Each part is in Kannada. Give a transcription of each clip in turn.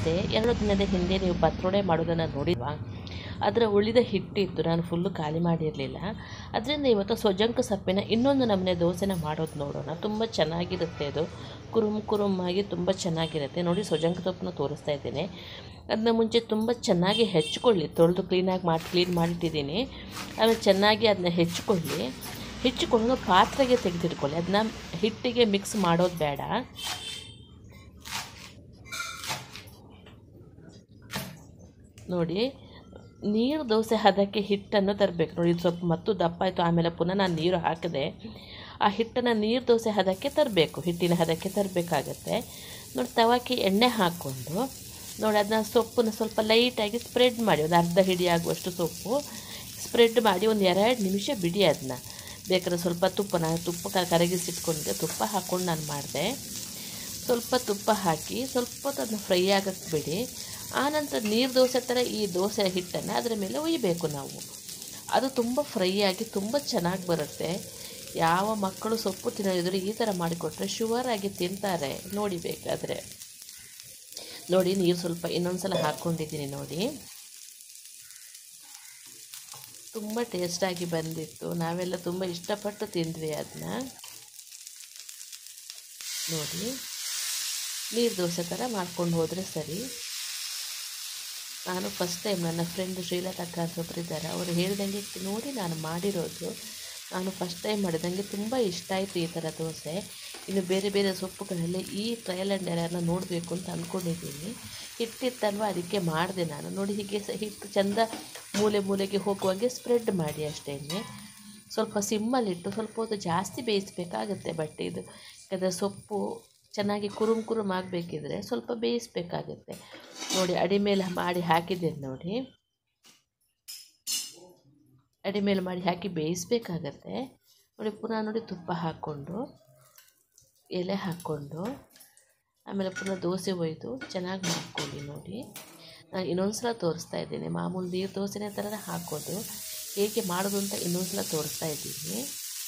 ನಮಸ್ತೆ ಎರಡು ದಿನದ ಹಿಂದೆ ನೀವು ಪತ್ರೊಡೆ ಮಾಡೋದನ್ನು ನೋಡಿಲ್ವಾ ಅದರ ಉಳಿದ ಹಿಟ್ಟಿತ್ತು ನಾನು ಫುಲ್ಲು ಖಾಲಿ ಮಾಡಿರಲಿಲ್ಲ ಅದರಿಂದ ಇವತ್ತು ಸೊಜಂಕ ಸೊಪ್ಪಿನ ಇನ್ನೊಂದು ನಮೂನೆ ದೋಸೆನ ಮಾಡೋದು ನೋಡೋಣ ತುಂಬ ಚೆನ್ನಾಗಿರುತ್ತೆ ಅದು ಕುರುಮ್ ಕುರುಮಾಗಿ ತುಂಬ ಚೆನ್ನಾಗಿರುತ್ತೆ ನೋಡಿ ಸೊಜಂಕ ಸೊಪ್ಪನ್ನ ತೋರಿಸ್ತಾ ಇದ್ದೇನೆ ಅದನ್ನ ಮುಂಚೆ ತುಂಬ ಚೆನ್ನಾಗಿ ಹೆಚ್ಕೊಳ್ಳಿ ತೊಳೆದು ಕ್ಲೀನಾಗಿ ಮಾಡಿ ಕ್ಲೀನ್ ಮಾಡಿಟ್ಟಿದ್ದೀನಿ ಆಮೇಲೆ ಚೆನ್ನಾಗಿ ಅದನ್ನ ಹೆಚ್ಕೊಳ್ಳಿ ಹೆಚ್ಚಿಕೊಂಡು ಪಾತ್ರೆಗೆ ತೆಗೆದಿಟ್ಕೊಳ್ಳಿ ಅದನ್ನ ಹಿಟ್ಟಿಗೆ ಮಿಕ್ಸ್ ಮಾಡೋದು ಬೇಡ ನೋಡಿ ನೀರು ದೋಸೆ ಹದಕ್ಕೆ ಹಿಟ್ಟನ್ನು ತರಬೇಕು ನೋಡಿ ಇದು ಸ್ವಲ್ಪ ಮತ್ತು ದಪ್ಪ ಆಯಿತು ಆಮೇಲೆ ಪುನಃ ನಾನು ನೀರು ಹಾಕಿದೆ ಆ ಹಿಟ್ಟನ್ನು ನೀರು ದೋಸೆ ಹದಕ್ಕೆ ತರಬೇಕು ಹಿಟ್ಟಿನ ಹದಕ್ಕೆ ತರಬೇಕಾಗತ್ತೆ ನೋಡಿ ತವಕ್ಕೆ ಎಣ್ಣೆ ಹಾಕ್ಕೊಂಡು ನೋಡಿ ಅದನ್ನ ಸೊಪ್ಪನ್ನು ಸ್ವಲ್ಪ ಲೈಟಾಗಿ ಸ್ಪ್ರೆಡ್ ಮಾಡಿ ಒಂದು ಅರ್ಧ ಹಿಡಿ ಆಗುವಷ್ಟು ಸೊಪ್ಪು ಸ್ಪ್ರೆಡ್ ಮಾಡಿ ಒಂದು ಎರಡು ನಿಮಿಷ ಬಿಡಿ ಅದನ್ನ ಬೇಕಾದ್ರೆ ಸ್ವಲ್ಪ ತುಪ್ಪ ನಾನು ತುಪ್ಪ ಕರಗಿಸಿಟ್ಕೊಂಡಿದ್ದೆ ತುಪ್ಪ ಹಾಕ್ಕೊಂಡು ನಾನು ಮಾಡಿದೆ ಸ್ವಲ್ಪ ತುಪ್ಪ ಹಾಕಿ ಸ್ವಲ್ಪ ಹೊತ್ತು ಅದನ್ನ ಫ್ರೈ ಆಗಕ್ಕೆ ಬಿಡಿ ಆನಂತರ ನೀರು ದೋಸೆ ಥರ ಈ ದೋಸೆ ಹಿಟ್ಟನ್ನು ಅದರ ಮೇಲೆ ಒಯ್ಯಬೇಕು ನಾವು ಅದು ತುಂಬ ಫ್ರೈ ಆಗಿ ತುಂಬ ಚೆನ್ನಾಗಿ ಬರುತ್ತೆ ಯಾವ ಮಕ್ಕಳು ಸೊಪ್ಪು ತಿನ್ನೋದಿದ್ರೆ ಈ ಥರ ಮಾಡಿಕೊಟ್ರೆ ಶುವರ್ ಆಗಿ ತಿಂತಾರೆ ನೋಡಿ ಬೇಕಾದರೆ ನೋಡಿ ನೀರು ಸ್ವಲ್ಪ ಇನ್ನೊಂದು ಸಲ ಹಾಕ್ಕೊಂಡಿದ್ದೀನಿ ನೋಡಿ ತುಂಬ ಟೇಸ್ಟಾಗಿ ಬಂದಿತ್ತು ನಾವೆಲ್ಲ ತುಂಬ ಇಷ್ಟಪಟ್ಟು ತಿಂದ್ವಿ ಅದನ್ನ ನೋಡಿ ನೀರು ದೋಸೆ ಥರ ಮಾಡ್ಕೊಂಡು ಹೋದರೆ ಸರಿ ನಾನು ಫಸ್ಟ್ ಟೈಮ್ ನನ್ನ ಫ್ರೆಂಡ್ ಶ್ರೀಲತಾ ಅಕ್ಕ ಅಂತ ಒಬ್ರು ಇದ್ದಾರೆ ಅವರು ಹೇಳಿದಂಗೆ ನೋಡಿ ನಾನು ಮಾಡಿರೋದು ನಾನು ಫಸ್ಟ್ ಟೈಮ್ ಮಾಡಿದಂಗೆ ತುಂಬ ಇಷ್ಟ ಆಯಿತು ಈ ಥರ ದೋಸೆ ಇನ್ನು ಬೇರೆ ಬೇರೆ ಸೊಪ್ಪುಗಳಲ್ಲಿ ಈ ಟ್ರಯಲ್ ಆ್ಯಂಡ್ ಎರರ್ನ ನೋಡಬೇಕು ಅಂತ ಅಂದ್ಕೊಂಡಿದ್ದೀನಿ ಹಿಟ್ಟಿತ್ತಲ್ವ ಅದಕ್ಕೆ ಮಾಡಿದೆ ನಾನು ನೋಡಿ ಹೀಗೆ ಸ ಹಿಟ್ಟು ಚೆಂದ ಮೂಲೆ ಮೂಲೆಗೆ ಹೋಗುವಾಗೆ ಸ್ಪ್ರೆಡ್ ಮಾಡಿ ಅಷ್ಟೇ ಸ್ವಲ್ಪ ಸಿಮ್ಮಲ್ಲಿಟ್ಟು ಸ್ವಲ್ಪ ಹೊತ್ತು ಜಾಸ್ತಿ ಬೇಯಿಸಬೇಕಾಗತ್ತೆ ಬಟ್ ಇದು ಯಾಕಂದರೆ ಸೊಪ್ಪು ಚೆನ್ನಾಗಿ ಕುರುಮ್ ಕುರುಮ್ ಆಗಬೇಕಿದ್ರೆ ಸ್ವಲ್ಪ ಬೇಯಿಸಬೇಕಾಗತ್ತೆ ನೋಡಿ ಅಡಿ ಮೇಲೆ ಮಾಡಿ ಹಾಕಿದ್ದೇನೆ ನೋಡಿ ಅಡಿ ಮೇಲೆ ಮಾಡಿ ಹಾಕಿ ಬೇಯಿಸಬೇಕಾಗತ್ತೆ ನೋಡಿ ಪುನಃ ನೋಡಿ ತುಪ್ಪ ಹಾಕ್ಕೊಂಡು ಎಲೆ ಹಾಕ್ಕೊಂಡು ಆಮೇಲೆ ಪುನಃ ದೋಸೆ ಒಯ್ದು ಚೆನ್ನಾಗಿ ಮಾಡ್ಕೊಳ್ಳಿ ನೋಡಿ ನಾನು ಇನ್ನೊಂದು ಸಲ ತೋರಿಸ್ತಾ ಇದ್ದೀನಿ ಮಾಮೂಲಿ ನೀರು ದೋಸೆನೇ ಥರನೇ ಹಾಕೋದು ಹೇಗೆ ಮಾಡೋದು ಅಂತ ಇನ್ನೊಂದು ಸಲ ತೋರಿಸ್ತಾ ಇದ್ದೀನಿ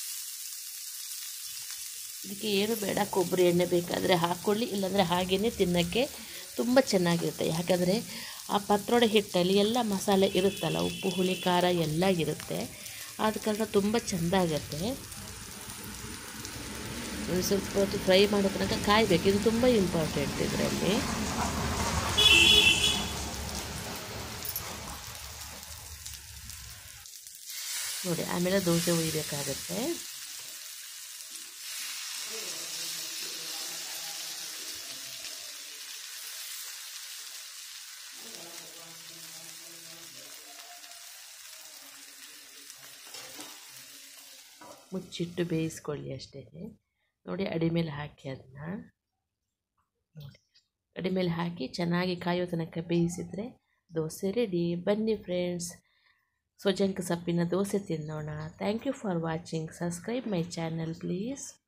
ಇದಕ್ಕೆ ಏನು ಬೇಡ ಕೊಬ್ಬರಿ ಎಣ್ಣೆ ಬೇಕಾದರೆ ಹಾಕ್ಕೊಳ್ಳಿ ಇಲ್ಲಾಂದರೆ ಹಾಗೆಯೇ ತಿನ್ನೋಕ್ಕೆ ತುಂಬ ಚೆನ್ನಾಗಿರುತ್ತೆ ಯಾಕಂದರೆ ಆ ಪತ್ರೊಡೆ ಹಿಟ್ಟಲ್ಲಿ ಎಲ್ಲ ಮಸಾಲೆ ಇರುತ್ತಲ್ಲ ಉಪ್ಪು ಹುಳಿ ಖಾರ ಎಲ್ಲ ಇರುತ್ತೆ ಆದ ಕಾರಣ ತುಂಬ ಚೆಂದ ಆಗುತ್ತೆ ಸ್ವಲ್ಪ ಹೊತ್ತು ಫ್ರೈ ಮಾಡೋ ತನಕ ಕಾಯಬೇಕು ಇದು ತುಂಬ ಇಂಪಾರ್ಟೆಂಟ್ ಇದರಲ್ಲಿ ನೋಡಿ ಆಮೇಲೆ ದೋಸೆ ಒಯ್ಯಬೇಕಾಗತ್ತೆ ಮುಚ್ಚಿಟ್ಟು ಬೇಯಿಸ್ಕೊಳ್ಳಿ ಅಷ್ಟೇ ನೋಡಿ ಅಡಿ ಮೇಲೆ ಹಾಕಿ ಅದನ್ನ ನೋಡಿ ಅಡಿ ಮೇಲೆ ಹಾಕಿ ಚೆನ್ನಾಗಿ ಕಾಯೋ ತನಕ ಬೇಯಿಸಿದರೆ ದೋಸೆ ರೆಡಿ ಬನ್ನಿ ಫ್ರೆಂಡ್ಸ್ ಸೊಜಂಕ ಸೊಪ್ಪಿನ ದೋಸೆ ತಿನ್ನೋಣ thank you for watching subscribe my channel please